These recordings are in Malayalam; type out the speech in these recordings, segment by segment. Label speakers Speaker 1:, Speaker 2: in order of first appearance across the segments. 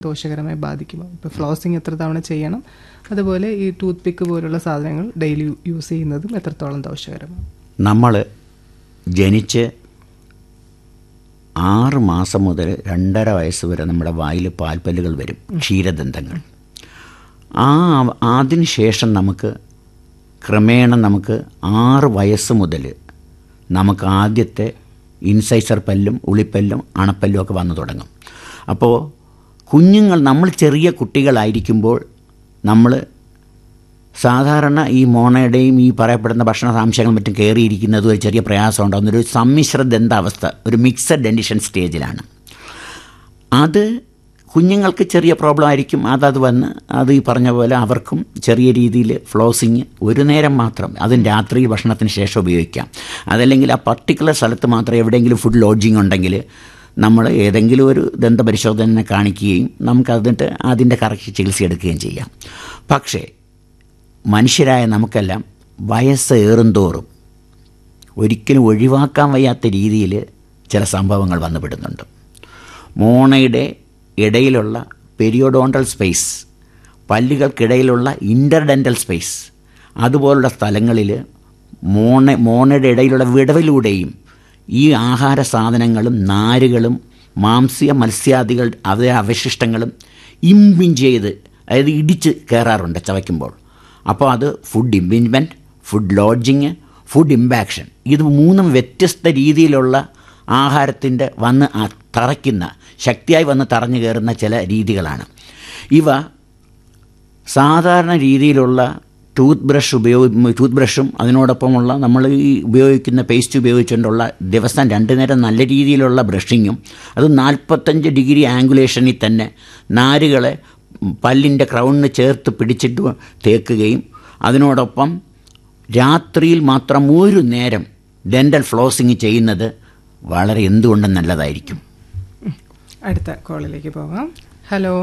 Speaker 1: ദോഷകരമായി ബാധിക്കുമോ ഇപ്പോൾ ഫ്ലോസിങ് എത്ര തവണ ചെയ്യണം അതുപോലെ ഈ ടൂത്ത് പിക്ക് പോലുള്ള സാധനങ്ങൾ ഡെയിലി യൂസ് ചെയ്യുന്നതും എത്രത്തോളം ദോഷകരമാണ്
Speaker 2: നമ്മൾ ജനിച്ച് ആറ് മാസം മുതൽ രണ്ടര വയസ്സ് വരെ നമ്മുടെ വായിൽ പാൽപ്പല്ലുകൾ വരും ക്ഷീരദന്തങ്ങൾ ആ അതിന് ശേഷം നമുക്ക് ക്രമേണ നമുക്ക് ആറ് വയസ്സ് മുതൽ നമുക്ക് ആദ്യത്തെ ഇൻസൈസർ പല്ലും ഉളിപ്പല്ലും അണപ്പല്ലും ഒക്കെ വന്നു തുടങ്ങും അപ്പോൾ കുഞ്ഞുങ്ങൾ നമ്മൾ ചെറിയ കുട്ടികളായിരിക്കുമ്പോൾ നമ്മൾ സാധാരണ ഈ മോണയുടെയും ഈ പറയപ്പെടുന്ന ഭക്ഷണ സാംശങ്ങളും മറ്റും കയറിയിരിക്കുന്നത് ഒരു ചെറിയ പ്രയാസം ഉണ്ടാകുന്ന ഒരു സമ്മിശ്ര ദന്താവസ്ഥ ഒരു മിക്സഡ് ഡെൻഡിഷൻ സ്റ്റേജിലാണ് അത് കുഞ്ഞുങ്ങൾക്ക് ചെറിയ പ്രോബ്ലം ആയിരിക്കും അതത് വന്ന് അത് ഈ പറഞ്ഞ പോലെ അവർക്കും ചെറിയ രീതിയിൽ ഫ്ലോസിങ് ഒരു നേരം മാത്രം അതും രാത്രി ഭക്ഷണത്തിന് ശേഷം ഉപയോഗിക്കാം അതല്ലെങ്കിൽ ആ പർട്ടിക്കുലർ സ്ഥലത്ത് മാത്രം എവിടെയെങ്കിലും ഫുഡ് ലോഡ്ജിങ് ഉണ്ടെങ്കിൽ നമ്മൾ ഏതെങ്കിലും ഒരു ദന്തപരിശോധന കാണിക്കുകയും നമുക്ക് അതിട്ട് അതിൻ്റെ കറക്റ്റ് ചികിത്സ എടുക്കുകയും ചെയ്യാം പക്ഷേ മനുഷ്യരായ നമുക്കെല്ലാം വയസ്സ് ഏറുന്തോറും ഒരിക്കലും ഒഴിവാക്കാൻ വയ്യാത്ത രീതിയിൽ ചില സംഭവങ്ങൾ വന്നുപെടുന്നുണ്ട് മോണയുടെ ഇടയിലുള്ള പെരിയോഡോണ്ടൽ സ്പേസ് പല്ലുകൾക്കിടയിലുള്ള ഇൻ്റർഡെൻ്റൽ സ്പേസ് അതുപോലുള്ള സ്ഥലങ്ങളിൽ മോണ മോണയുടെ ഇടയിലുള്ള വിടവിലൂടെയും ഈ ആഹാര സാധനങ്ങളും നാരുകളും മാംസ്യ മത്സ്യാദികൾ അവ അവശിഷ്ടങ്ങളും ഇമ്പിഞ്ച് ചെയ്ത് അതായത് ഇടിച്ച് കയറാറുണ്ട് ചവയ്ക്കുമ്പോൾ അപ്പോൾ അത് food impingement food lodging food impaction ഇത് മൂന്നും വ്യത്യസ്ത രീതിയിലുള്ള ആഹാരത്തിൻ്റെ വന്ന് ആ- തറയ്ക്കുന്ന ശക്തിയായി വന്ന് തറഞ്ഞു കയറുന്ന ചില രീതികളാണ് ഇവ സാധാരണ രീതിയിലുള്ള ടൂത്ത് ബ്രഷ് ഉപയോഗി ടൂത്ത് ബ്രഷും അതിനോടൊപ്പമുള്ള നമ്മൾ ഈ ഉപയോഗിക്കുന്ന പേസ്റ്റ് ഉപയോഗിച്ചുകൊണ്ടുള്ള ദിവസം രണ്ടു നേരം നല്ല രീതിയിലുള്ള ബ്രഷിങ്ങും അത് നാൽപ്പത്തഞ്ച് ഡിഗ്രി ആംഗുലേഷനിൽ തന്നെ നാരുകളെ പല്ലിൻ്റെ ക്രൗണിന് ചേർത്ത് പിടിച്ചിട്ട് തേക്കുകയും അതിനോടൊപ്പം രാത്രിയിൽ മാത്രം ഒരു നേരം ഡെൻ്റൽ ഫ്ലോസിങ് ചെയ്യുന്നത് വളരെ എന്തുകൊണ്ടും നല്ലതായിരിക്കും
Speaker 1: അടുത്ത കോളിലേക്ക് പോകാം hello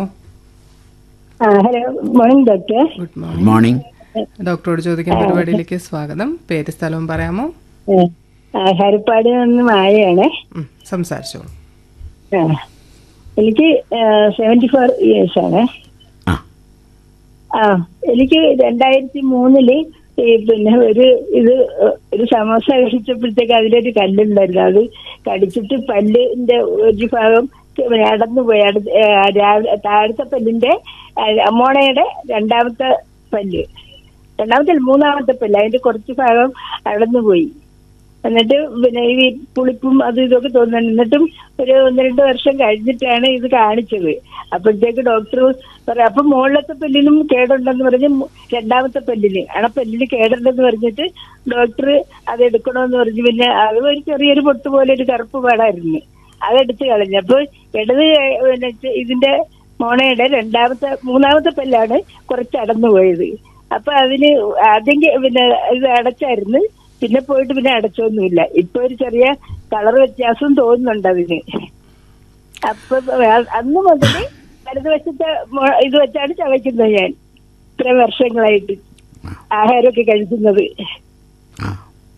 Speaker 3: ah hello good morning doctor
Speaker 1: good
Speaker 2: good
Speaker 1: morning
Speaker 2: morning
Speaker 1: ഡോക്ടറോട് ചോദിക്കുന്ന പരിപാടിയിലേക്ക് സ്വാഗതം പേര് സ്ഥലവും പറയാമോ
Speaker 3: ആ, ഹരിപ്പാട് നിന്ന് മായയാണ്
Speaker 1: ഉം, സംസാരിച്ചോളൂ
Speaker 3: ആ. എനിക്ക് സെവന്റി ഫോർ ഇയേഴ്സ് ആണ്
Speaker 2: ആ
Speaker 3: ആ എനിക്ക് രണ്ടായിരത്തി മൂന്നില് ഈ പിന്നെ ഒരു ഇത് ഒരു സമോസ കഴിച്ചപ്പോഴത്തേക്ക് അതിലൊരു കല്ലുണ്ടായിരുന്നു അത് കടിച്ചിട്ട് പല്ലിന്റെ ഒരു ഭാഗം അടന്നു പോയി അടുത്ത ഏ, രാവിലെ താഴത്തെ പല്ലിന്റെ ആ, മോണയുടെ രണ്ടാമത്തെ പല്ല് രണ്ടാമത്തെ അല്ല, മൂന്നാമത്തെ പല്ല് അതിന്റെ കുറച്ച് ഭാഗം അടന്നു പോയി എന്നിട്ട് പിന്നെ ഈ പുളിപ്പും അതും ഇതൊക്കെ തോന്നുന്നുണ്ട് എന്നിട്ടും ഒരു ഒന്ന് രണ്ട് വർഷം കഴിഞ്ഞിട്ടാണ് ഇത് കാണിച്ചത് അപ്പോഴത്തേക്ക് ഡോക്ടർ പറയാം അപ്പൊ മുകളിലത്തെ പല്ലിനും കേടുണ്ടെന്ന് പറഞ്ഞ് മു- രണ്ടാമത്തെ പല്ലിന് അണപ്പല്ലിന് കേടുണ്ടെന്ന് പറഞ്ഞിട്ട് ഡോക്ടർ അത് എടുക്കണമെന്ന് പറഞ്ഞു പിന്നെ അത് ഒരു ചെറിയൊരു പൊട്ട് പോലെ ഒരു കറുപ്പ് പാടായിരുന്നു അതെടുത്ത് കളഞ്ഞു അപ്പൊ ഇടത് കൈ- പിന്നെ ചെ- ഇതിന്റെ മോണയുടെ രണ്ടാമത്തെ മൂന്നാമത്തെ പല്ലാണ് കുറച്ച് അടന്നു പോയത് അപ്പൊ അതിന് ആദ്യം കെ- പിന്നെ ഇത് അടച്ചായിരുന്നു പിന്നെ പോയിട്ട് പിന്നെ അടച്ചൊന്നുമില്ല ഇപ്പൊ ഒരു ചെറിയ കളർ വ്യത്യാസം തോന്നുന്നുണ്ട് അതിന് അപ്പൊ അ- അന്ന് മുതൽ വലതുവശത്തെ മൊ- ഇത് വെച്ചാണ് ചവയ്ക്കുന്നത് ഞാൻ ഇത്ര വർഷങ്ങളായിട്ട് ആഹാരമൊക്കെ കഴിക്കുന്നത്
Speaker 2: ആ.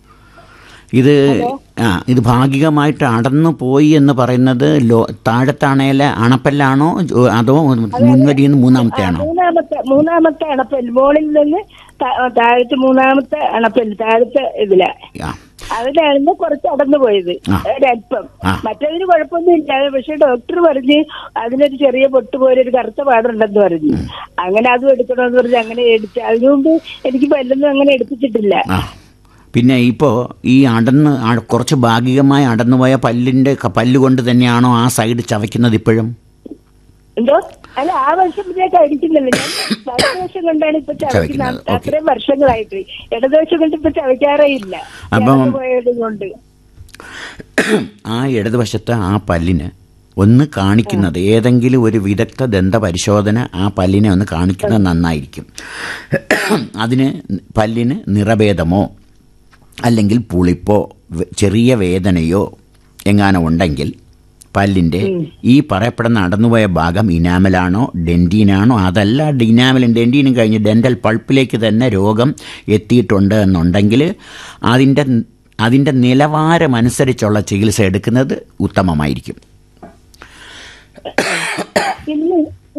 Speaker 2: ഇത് ആ ഇത് ഭാഗികമായിട്ട് അടന്നു പോയി എന്ന് പറയുന്നത് ലോ താഴത്താണേലെ അണപ്പല്ലാണോ ജോ- അതോ മുൻവരിയിൽ നിന്ന് മൂന്നാമത്തെ ആണോ
Speaker 3: മൂന്നാമത്തെ മൂന്നാമത്തെ അണപ്പല്ല് മുകളിൽ നിന്ന് താ- താഴത്തെ മൂന്നാമത്തെ അണപ്പല്ല് താഴത്തെ ഇതിലാ
Speaker 2: ആ.
Speaker 3: അതിലായിരുന്നു കുറച്ച് അടന്നു പോയത്
Speaker 2: ആ.
Speaker 3: ഒരല്പം
Speaker 2: ആ.
Speaker 3: മറ്റതിന് കുഴപ്പമൊന്നുമില്ല പക്ഷെ ഡോക്ടർ പറഞ്ഞ് അതിനൊരു ചെറിയ പൊട്ട് പോലെ ഒരു കറുത്ത പാടുണ്ടെന്ന് പറഞ്ഞു അങ്ങനെ അതും എടുക്കണമെന്ന് പറഞ്ഞ് അങ്ങനെ എടുത്ത് അതിനുമുമ്പ് എനിക്ക് പല്ലൊന്നും അങ്ങനെ എടുപ്പിച്ചിട്ടില്ല
Speaker 2: ആ പിന്നെ ഇപ്പോൾ ഈ അടന്ന് ആ- കുറച്ച് ഭാഗികമായി അടന്നുപോയ പല്ലിൻ്റെ ക- പല്ല് കൊണ്ട് തന്നെയാണോ ആ സൈഡ് ചവയ്ക്കുന്നത് ഇപ്പോഴും
Speaker 3: എന്തോ അല്ല ആ വർഷത്തിലേക്ക് അടിക്കുന്നില്ല ഞാൻ വലതുവശം കൊണ്ടാണ് ഇപ്പൊ
Speaker 2: ചവയ്ക്കുന്നത്,
Speaker 3: ചവയ്ക്കുന്നത്
Speaker 2: ഓക്കേ.
Speaker 3: അത്രയും വർഷങ്ങളായിട്ട് ഇടതുവശം കൊണ്ട് ഇപ്പൊ ചവയ്ക്കാറേ ഇല്ല
Speaker 2: അപ്പം-
Speaker 3: പോയത് കൊണ്ട്
Speaker 2: ആ ഇടതുവശത്തെ ആ പല്ലിന് ഒന്ന് കാണിക്കുന്നത് ഏതെങ്കിലും ഒരു വിദഗ്ധ ദന്ത പരിശോധന ആ പല്ലിനെ ഒന്ന് കാണിക്കുന്നത് നന്നായിരിക്കും അതിന് പല്ലിന് നിറഭേദമോ അല്ലെങ്കിൽ പുളിപ്പോ വെ- ചെറിയ വേദനയോ എങ്ങാനും ഉണ്ടെങ്കിൽ പല്ലിൻ്റെ ഈ പറയപ്പെടുന്ന നടന്നുപോയ ഭാഗം ഇനാമലാണോ ഡെൻറ്റീനാണോ അതല്ല ഇനാമലും ഡെൻറ്റീനും കഴിഞ്ഞ് ഡെൻ്റൽ പൾപ്പിലേക്ക് തന്നെ രോഗം എത്തിയിട്ടുണ്ട് എന്നുണ്ടെങ്കിൽ അതിൻ്റെ അതിൻ്റെ നിലവാരമനുസരിച്ചുള്ള ചികിത്സ എടുക്കുന്നത് ഉത്തമമായിരിക്കും